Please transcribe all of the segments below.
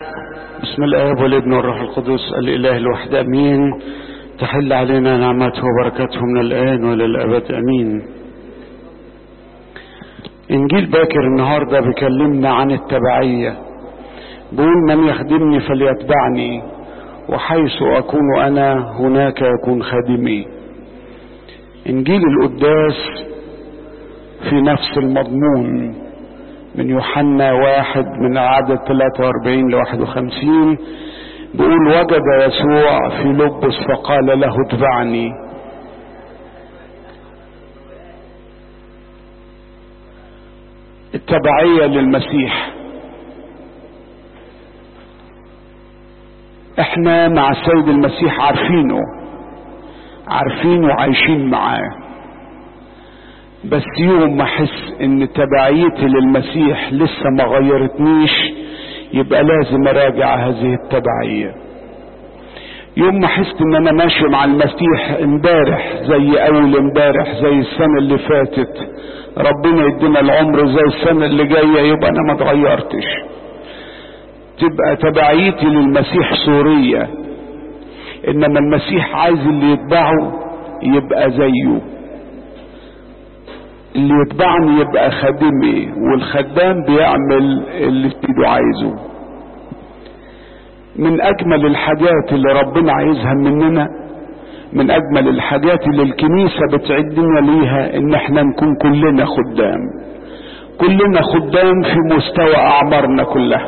بسم الآب والابن والروح القدس الإله الوحيد أمين تحل علينا نعمته وبركاته من الآن وللأبد أمين إنجيل باكر النهاردة بيكلمنا عن التبعية بيقول من يخدمني فليتبعني وحيث أكون أنا هناك يكون خادمي إنجيل القداس في نفس المضمون من يوحنا واحد من عدد 43 ل 51 بيقول وجد يسوع في لبس فقال له اتبعني التبعية للمسيح احنا مع السيد المسيح عارفينه عارفينه وعايشين معاه بس يوم ما احس ان تبعيتي للمسيح لسه ما غيرتنيش يبقى لازم اراجع هذه التبعية يوم ما احس ان انا ماشي مع المسيح امبارح زي اول امبارح زي السنة اللي فاتت ربنا يدينا العمر زي السنة اللي جاية يبقى انا ما اتغيرتش تبقى تبعيتي للمسيح سورية انما المسيح عايز اللي يتبعه يبقى زيه اللي يتبعني يبقى خادمي والخدام بيعمل اللي ايده عايزه من اجمل الحاجات اللي ربنا عايزها مننا من اجمل الحاجات اللي الكنيسة بتعدنا ليها ان احنا نكون كلنا خدام كلنا خدام في مستوى اعمارنا كلها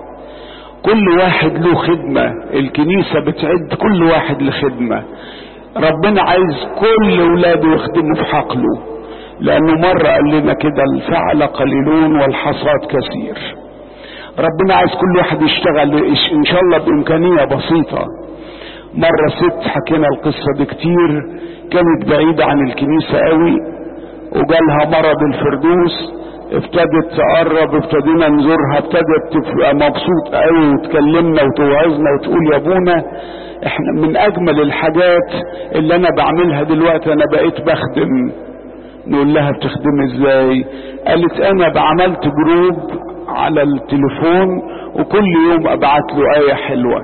كل واحد له خدمة الكنيسة بتعد كل واحد لخدمة ربنا عايز كل ولاده يخدموا في حقله لانه مرة قال لنا كده الفعل قليلون والحصاد كثير ربنا عايز كل واحد يشتغل ان شاء الله بامكانية بسيطة مرة ست حكينا القصة دي كتير كانت بعيدة عن الكنيسة قوي وجالها مرض الفردوس ابتدت تقرب ابتدينا نزورها ابتدت تبقى مبسوط قوي وتكلمنا وتوعظنا وتقول يا ابونا احنا من اجمل الحاجات اللي انا بعملها دلوقتي انا بقيت بخدم نقول لها بتخدم ازاي قالت انا بعملت جروب على التليفون وكل يوم ابعت له ايه حلوه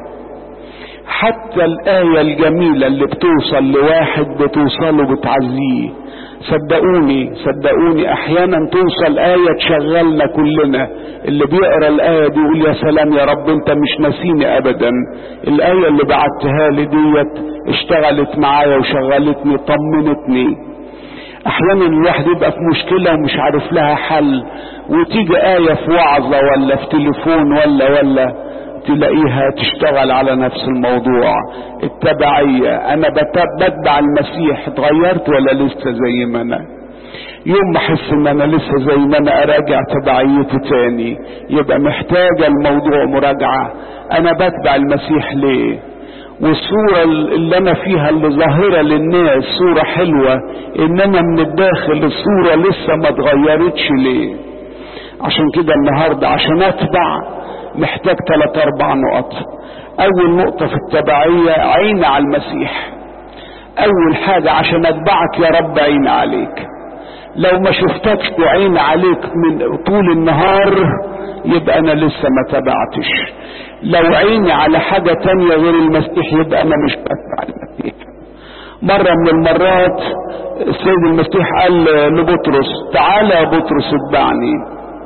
حتى الايه الجميله اللي بتوصل لواحد بتوصله بتعزيه صدقوني صدقوني احيانا توصل ايه تشغلنا كلنا اللي بيقرا الايه دي يقول يا سلام يا رب انت مش ناسيني ابدا الايه اللي بعتها لي ديت اشتغلت معايا وشغلتني طمنتني احيانا الواحد يبقى في مشكله ومش عارف لها حل وتيجي ايه في وعظه ولا في تليفون ولا ولا تلاقيها تشتغل على نفس الموضوع التبعيه انا بتبع المسيح اتغيرت ولا لسه زي ما انا يوم ما احس ان انا لسه زي ما انا اراجع تبعيتي تاني يبقى محتاجه الموضوع مراجعه انا بتبع المسيح ليه والصورة اللي انا فيها اللي ظاهرة للناس صورة حلوة انما من الداخل الصورة لسه ما اتغيرتش ليه عشان كده النهاردة عشان اتبع محتاج ثلاث اربع نقط اول نقطة في التبعية عين على المسيح اول حاجة عشان اتبعك يا رب عين عليك لو ما شفتكش وعين عليك من طول النهار يبقى انا لسه ما تبعتش لو عيني على حاجة تانية غير المسيح يبقى انا مش بتبع المسيح مرة من المرات السيد المسيح قال لبطرس تعالى يا بطرس اتبعني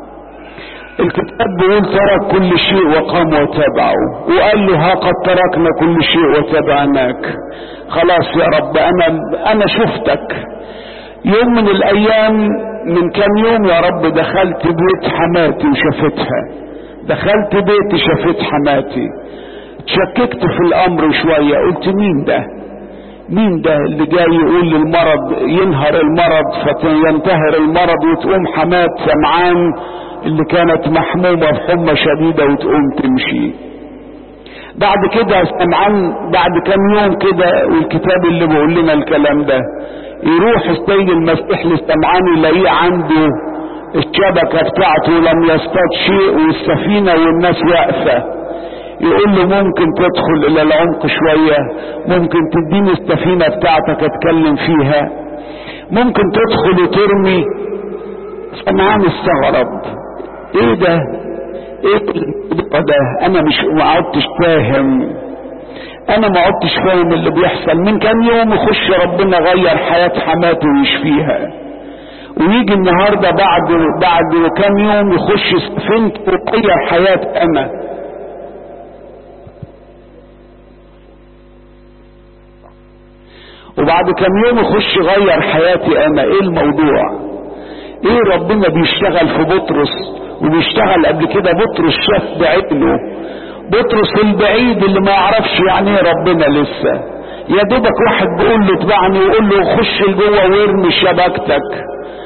الكتاب بيقول ترك كل شيء وقام وتبعه وقال له ها قد تركنا كل شيء وتبعناك خلاص يا رب انا انا شفتك يوم من الايام من كام يوم يا رب دخلت بيت حماتي وشافتها دخلت بيتي شافت حماتي شككت في الامر شوية قلت مين ده مين ده اللي جاي يقول للمرض ينهر المرض فينتهر المرض وتقوم حمات سمعان اللي كانت محمومة بحمى شديدة وتقوم تمشي بعد كده سمعان بعد كام يوم كده والكتاب اللي بيقول لنا الكلام ده يروح السيد المسيح لسمعان يلاقيه عنده الشبكة بتاعته لم يصطاد شيء والسفينة والناس واقفة يقول له ممكن تدخل الى العمق شوية ممكن تديني السفينة بتاعتك اتكلم فيها ممكن تدخل وترمي سمعان استغرب ايه ده ايه الموضوع ده انا مش ما عدتش فاهم انا ما عدتش فاهم اللي بيحصل من كام يوم يخش ربنا غير حياة حماته ويشفيها ويجي النهاردة بعد بعد كام يوم يخش سفينته ويغير حياة انا وبعد كام يوم يخش غير حياتي انا ايه الموضوع ايه ربنا بيشتغل في بطرس وبيشتغل قبل كده بطرس شاف بعينه بطرس البعيد اللي ما يعرفش يعني ايه ربنا لسه يا دوبك واحد بيقول له اتبعني ويقول له خش لجوه وارمي شبكتك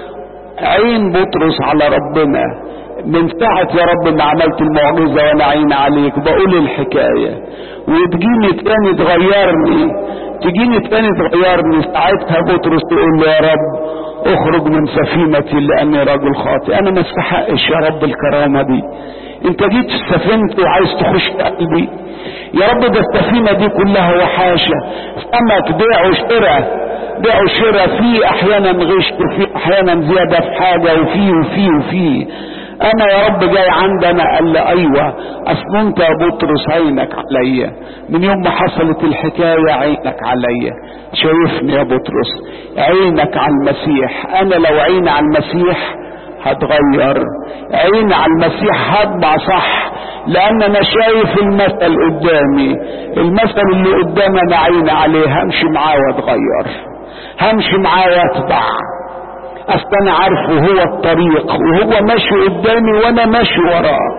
عين بطرس على ربنا من ساعة يا رب ما عملت المعجزة وانا عين عليك بقول الحكاية وتجيني تاني تغيرني تجيني تاني تغيرني ساعتها بطرس تقول له يا رب اخرج من سفينتي لاني رجل خاطئ انا ما استحقش يا رب الكرامة دي انت جيت في سفينتي وعايز تخش قلبي يا رب ده السفينة دي كلها وحاشة سمك بيع وشراء بيع وشراء في احيانا غش وفي احيانا زيادة في حاجة وفي وفي وفي انا يا رب جاي عندنا قال لي ايوه اصل انت يا بطرس عينك عليا من يوم ما حصلت الحكاية عينك عليا شايفني يا بطرس عينك على المسيح انا لو عيني على المسيح هتغير عيني على المسيح هطبع صح لان انا شايف المثل قدامي المثل اللي قدامي انا عيني عليه همشي معاه واتغير همشي معاه واتبع اصل انا عارفه هو الطريق وهو ماشي قدامي وانا ماشي وراه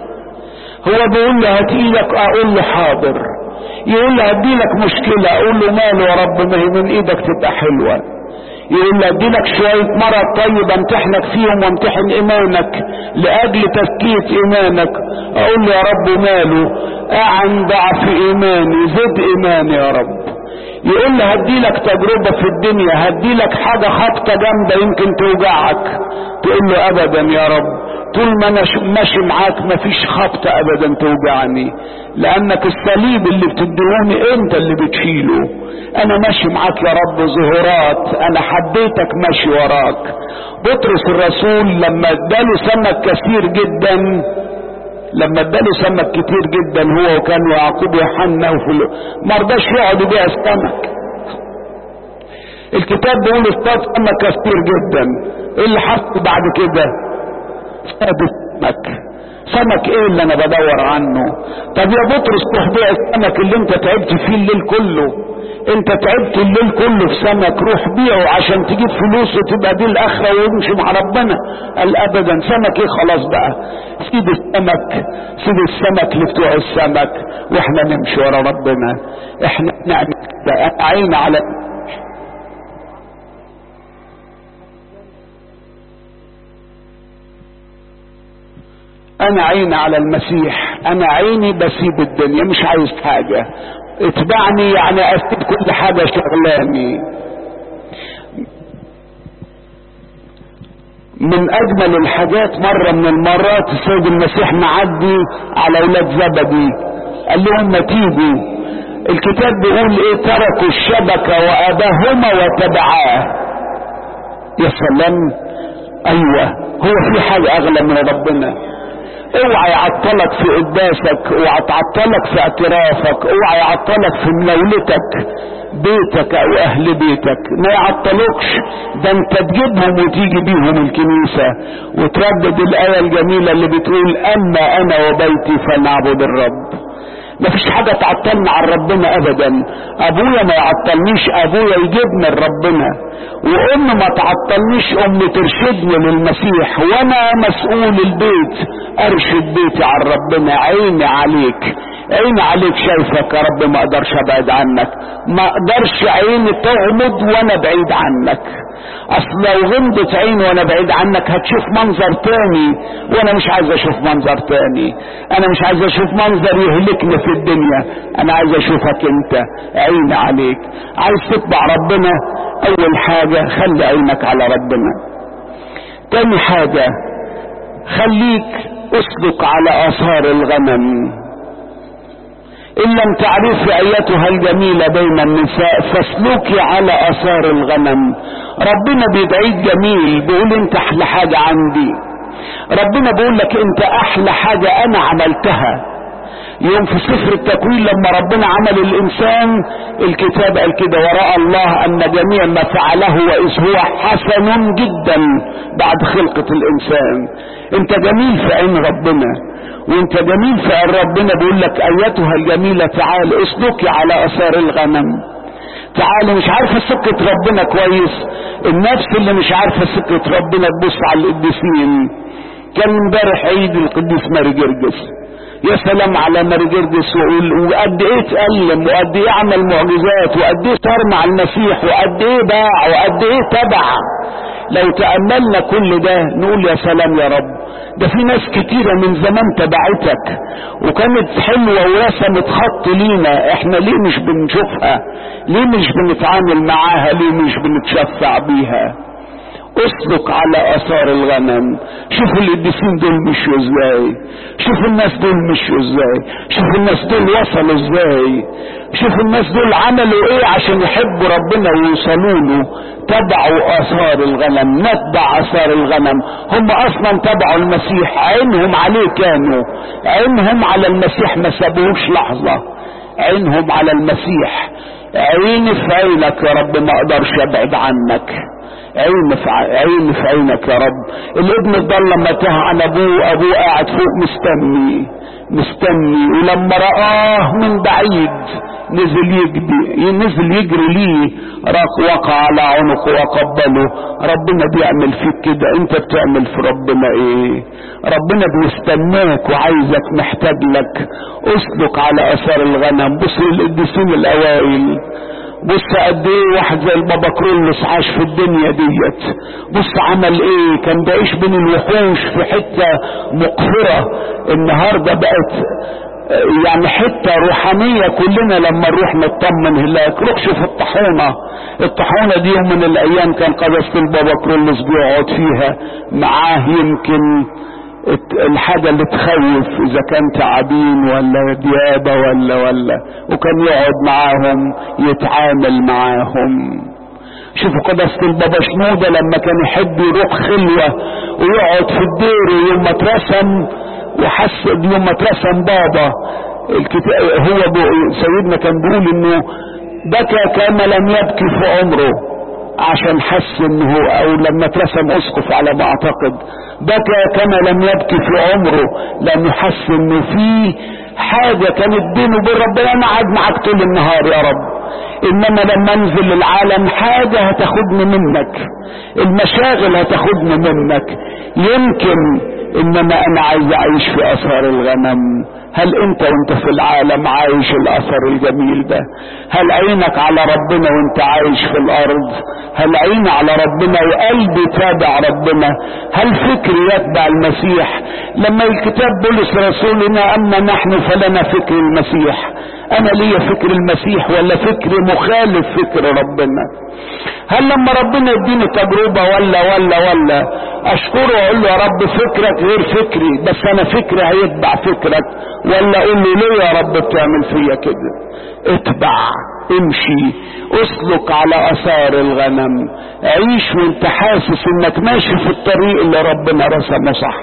هو بيقول لي هات ايدك اقول له حاضر يقول لي هديلك مشكلة اقول له ماله يا رب ما هي من ايدك تبقى حلوة يقول لي اديلك شوية مرض طيب امتحنك فيهم وامتحن ايمانك لاجل تزكية ايمانك اقول له يا رب ماله اعن ضعف ايماني زد ايماني يا رب يقول لي هديلك تجربة في الدنيا هديلك حاجة خبطة جامدة يمكن توجعك تقول له ابدا يا رب طول ما انا ماشي معاك مفيش خبطة ابدا توجعني لانك الصليب اللي بتديهوني انت اللي بتشيله انا ماشي معاك يا رب ظهورات انا حبيتك ماشي وراك بطرس الرسول لما اداله سمك كثير جدا لما اداله سمك كتير جدا هو وكان يعقوب ويوحنا وفلو ما رضاش يقعد يبيع السمك الكتاب بيقول اصطاد سمك كثير جدا ايه اللي حصل بعد كده اصطاد السمك سمك ايه اللي انا بدور عنه طب يا بطرس تروح بيع السمك اللي انت تعبت فيه الليل كله انت تعبت الليل كله في سمك روح بيعه عشان تجيب فلوس وتبقى دي الاخره ويمشي مع ربنا قال ابدا سمك ايه خلاص بقى سيب السمك سيب السمك لبتوع السمك واحنا نمشي ورا ربنا احنا نعمل كده عين على انا عيني على المسيح انا عيني بسيب الدنيا مش عايز حاجة اتبعني يعني اسيب كل حاجة شغلاني من اجمل الحاجات مرة من المرات السيد المسيح معدي على اولاد زبدي قال لهم ما تيجوا الكتاب بيقول ايه تركوا الشبكة واباهما وتبعاه يا سلام ايوه هو في حاجة اغلى من ربنا اوعى يعطلك في قداسك اوعى تعطلك في اعترافك اوعى يعطلك في مناولتك بيتك او اهل بيتك ما يعطلوكش ده انت تجيبهم وتيجي بيهم الكنيسة وتردد الاية الجميلة اللي بتقول اما انا وبيتي فلنعبد الرب مفيش حاجة تعطلنا عن ربنا ابدا ابويا ما يعطلنيش ابويا يجيبني لربنا وام ما تعطلنيش ام ترشدني للمسيح وانا مسؤول البيت ارشد بيتي عن ربنا عيني عليك عيني عليك شايفك يا رب ما اقدرش ابعد عنك ما اقدرش عيني تغمض وانا بعيد عنك اصل لو غمضت عيني وانا بعيد عنك هتشوف منظر تاني وانا مش عايز اشوف منظر تاني انا مش عايز اشوف منظر يهلكني في الدنيا انا عايز اشوفك انت عيني عليك عايز تتبع ربنا اول حاجة خلي عينك على ربنا تاني حاجة خليك اسلك على اثار الغنم ان لم تعرفي ايتها الجميلة بين النساء فاسلكي على اثار الغنم ربنا بيدعيك جميل بيقول انت احلى حاجة عندي ربنا بيقول لك انت احلى حاجة انا عملتها يوم في سفر التكوين لما ربنا عمل الانسان الكتاب قال كده وراى الله ان جميع ما فعله واذ هو حسن جدا بعد خلقة الانسان انت جميل في عين ربنا وانت جميل في عين ربنا بيقول لك ايتها الجميلة تعال اسلكي على اثار الغنم تعالي مش عارفة سكة ربنا كويس النفس اللي مش عارفة سكة ربنا تبص على القديسين كان امبارح عيد القديس ماري جرجس يا سلام على ماري جرجس وقد ايه اتألم وقد ايه عمل معجزات وقد ايه صار مع المسيح وقد ايه باع وقد ايه تبع لو تأملنا كل ده نقول يا سلام يا رب ده في ناس كتيرة من زمان تبعتك وكانت حلوة ورسمت خط لينا احنا ليه مش بنشوفها ليه مش بنتعامل معاها ليه مش بنتشفع بيها اسلك على اثار الغنم شوفوا القديسين دول مشوا ازاي شوفوا الناس دول مشوا ازاي شوفوا الناس دول وصلوا ازاي شوفوا الناس دول عملوا ايه عشان يحبوا ربنا ويوصلوا له تبعوا اثار الغنم نتبع اثار الغنم هم اصلا تبعوا المسيح عينهم عليه كانوا عينهم على المسيح ما سابوهوش لحظة عينهم على المسيح عيني في عينك يا رب ما اقدرش ابعد عنك عين في عين في عينك يا رب الابن الضال لما تاه عن ابوه ابوه قاعد فوق مستني مستني ولما رآه من بعيد نزل يجري نزل يجري ليه راق وقع على عنقه وقبله ربنا بيعمل فيك كده انت بتعمل في ربنا ايه ربنا بيستناك وعايزك محتاج لك اسلك على اثار الغنم بص للقديسين الاوائل بص قد ايه واحد زي البابا كرولوس عاش في الدنيا ديت بص عمل ايه كان بيعيش بين الوحوش في حتة مقفرة النهاردة بقت يعني حتة روحانية كلنا لما نروح نطمن هناك روح شوف الطحونة الطحونة دي يوم من الايام كان قداسة البابا كرولوس بيقعد فيها معاه يمكن الحاجة اللي تخوف اذا كان تعابين ولا ديابة ولا ولا وكان يقعد معاهم يتعامل معاهم شوفوا قداسة البابا شنودة لما كان يحب يروح خلوة ويقعد في الدير ويوم ما اترسم وحس يوم ما اترسم بابا الكتاب هو سيدنا كان بيقول انه بكى كما لم يبكي في عمره عشان حس انه او لما اترسم اسقف على ما اعتقد بكى كما لم يبكي في عمره لانه حس انه في حاجه كانت بينه وبين ربنا انا قاعد معاك طول النهار يا رب انما لما انزل للعالم حاجه هتاخدني منك المشاغل هتاخدني منك يمكن انما انا عايز اعيش في اثار الغنم هل انت وانت في العالم عايش الاثر الجميل ده هل عينك على ربنا وانت عايش في الارض هل عيني على ربنا وقلبي تابع ربنا هل فكري يتبع المسيح لما الكتاب بولس رسولنا اما نحن فلنا فكر المسيح انا ليا فكر المسيح ولا فكر مخالف فكر ربنا هل لما ربنا يديني تجربة ولا ولا ولا اشكره واقول له يا رب فكرك غير فكري بس انا فكري هيتبع فكرك ولا اقول له ليه يا رب بتعمل فيا كده اتبع امشي اسلك على اثار الغنم عيش وانت حاسس انك ماشي في الطريق اللي ربنا رسمه صح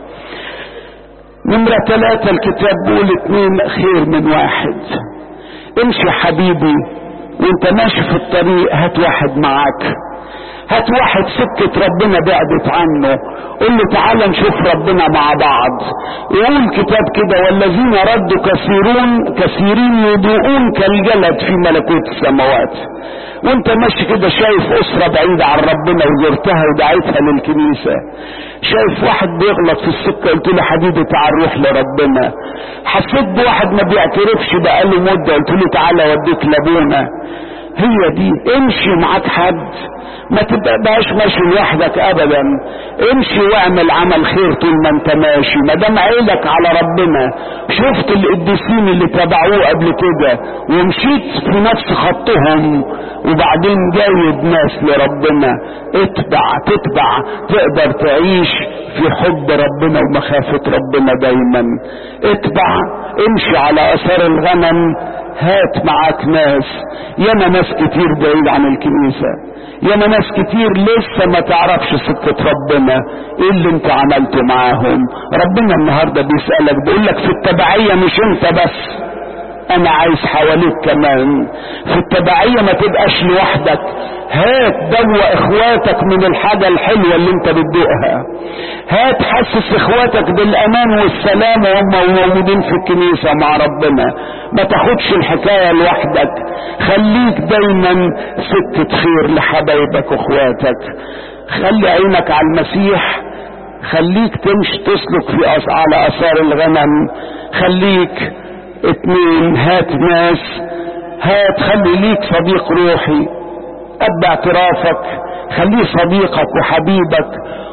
نمرة ثلاثة الكتاب بيقول اتنين خير من واحد امشي حبيبي وانت ماشي في الطريق هات واحد معاك هات واحد سكة ربنا بعدت عنه قول له تعالى نشوف ربنا مع بعض يقول كتاب كده والذين ردوا كثيرون كثيرين يضيئون كالجلد في ملكوت السماوات وانت ماشي كده شايف اسرة بعيدة عن ربنا وزرتها ودعيتها للكنيسة شايف واحد بيغلط في السكة قلت له حبيبي تعال روح لربنا حسيت بواحد ما بيعترفش بقاله مدة قلت له تعالى اوديك لابونا هي دي امشي معاك حد ما تبقاش ماشي لوحدك ابدا امشي واعمل عمل خير طول ما انت ماشي ما دام عينك على ربنا شفت القديسين اللي تبعوه قبل كده ومشيت في نفس خطهم وبعدين جايب ناس لربنا اتبع تتبع تقدر تعيش في حب ربنا ومخافة ربنا دايما اتبع امشي على اثار الغنم هات معاك ناس ياما ناس كتير بعيد عن الكنيسة ياما ناس كتير لسه ما تعرفش سكة ربنا ايه اللي انت عملته معاهم ربنا النهاردة بيسألك بيقولك في التبعية مش انت بس انا عايز حواليك كمان في التبعية ما تبقاش لوحدك هات دوا اخواتك من الحاجة الحلوة اللي انت بتدوقها هات حسس اخواتك بالامان والسلام وهم موجودين في الكنيسة مع ربنا ما تاخدش الحكاية لوحدك خليك دايما ستة خير لحبايبك واخواتك خلي عينك على المسيح خليك تمشي تسلك في أس... على اثار الغنم خليك اتنين هات ناس هات خلي ليك صديق روحي اب اعترافك خليه صديقك وحبيبك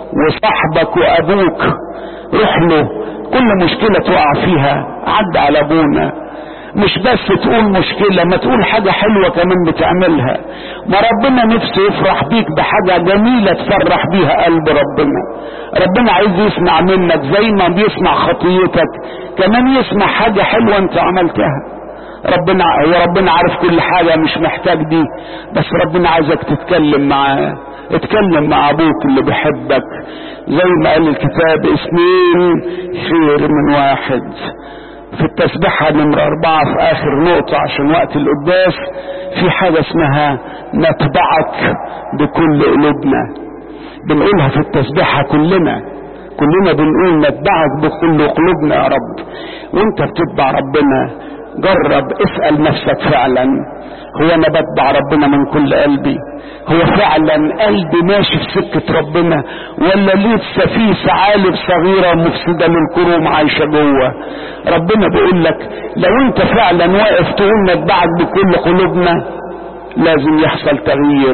وصاحبك وابوك روح له كل مشكلة تقع فيها عد على ابونا مش بس تقول مشكلة ما تقول حاجة حلوة كمان بتعملها ما ربنا نفسه يفرح بيك بحاجة جميلة تفرح بيها قلب ربنا ربنا عايز يسمع منك زي ما بيسمع خطيتك كمان يسمع حاجة حلوة انت عملتها ربنا هو ربنا عارف كل حاجة مش محتاج دي بس ربنا عايزك تتكلم معاه اتكلم مع ابوك اللي بيحبك زي ما قال الكتاب اثنين خير من واحد في التسبيحة نمرة أربعة في آخر نقطة عشان وقت القداس في حاجة اسمها نتبعك بكل قلوبنا بنقولها في التسبيحة كلنا كلنا بنقول نتبعك بكل قلوبنا يا رب وانت بتتبع ربنا جرب اسأل نفسك فعلا هو انا بتبع ربنا من كل قلبي هو فعلا قلبي ماشي في سكة ربنا ولا لسه في ثعالب صغيرة مفسدة للكروم عايشة جوه ربنا بيقول لك لو انت فعلا واقف تقول نتبعك بكل قلوبنا لازم يحصل تغيير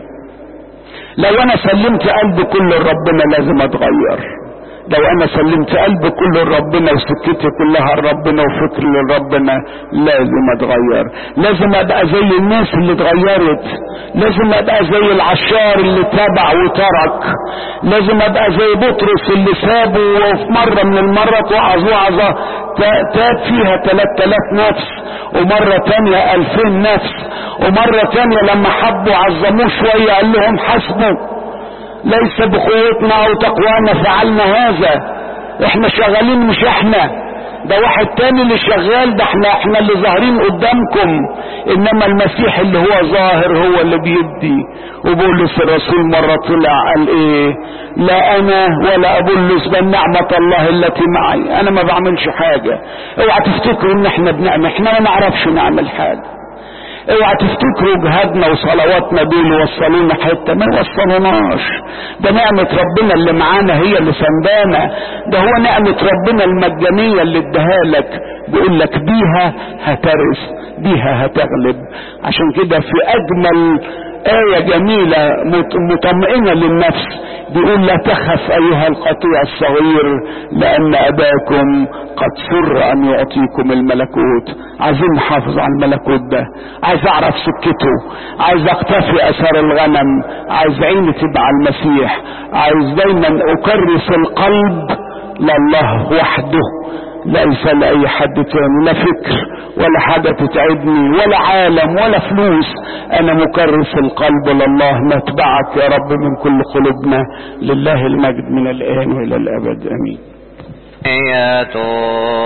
لو انا سلمت قلبي كل لربنا لازم اتغير لو انا سلمت قلبي كله لربنا وسكتي كلها لربنا وفكري لربنا لازم اتغير لازم ابقى زي الناس اللي اتغيرت لازم ابقى زي العشار اللي تابع وترك لازم ابقى زي بطرس اللي سابه وفي مرة من المرات وعظ وعظة تاب فيها 3000 نفس ومرة تانية 2000 نفس ومرة تانية لما حبوا عظموه شوية قال لهم حسبوا ليس بقوتنا او تقوانا فعلنا هذا احنا شغالين مش احنا ده واحد تاني اللي شغال ده احنا احنا اللي ظاهرين قدامكم انما المسيح اللي هو ظاهر هو اللي بيدي وبولس الرسول مرة طلع قال ايه لا انا ولا ابولس بل نعمة الله التي معي انا ما بعملش حاجة اوعى تفتكروا ان احنا بنعمل احنا ما نعرفش نعمل حاجة اوعى تفتكروا جهادنا وصلواتنا دول يوصلونا حته ما يوصلوناش ده نعمة ربنا اللي معانا هي اللي سندانا ده هو نعمة ربنا المجانية اللي اداها لك بيقول لك بيها هترث بيها هتغلب عشان كده في اجمل آية جميلة مطمئنة للنفس بيقول لا تخف أيها القطيع الصغير لأن أباكم قد سر أن يعطيكم الملكوت عايزين نحافظ على الملكوت ده عايز أعرف سكته عايز أقتفي أثر الغنم عايز عيني تبقى على المسيح عايز دايما أكرس القلب لله وحده ليس لأي حد تاني لا فكر ولا حاجة تتعبني ولا عالم ولا فلوس أنا مكرس القلب لله نتبعك يا رب من كل قلوبنا لله المجد من الآن وإلى الأبد آمين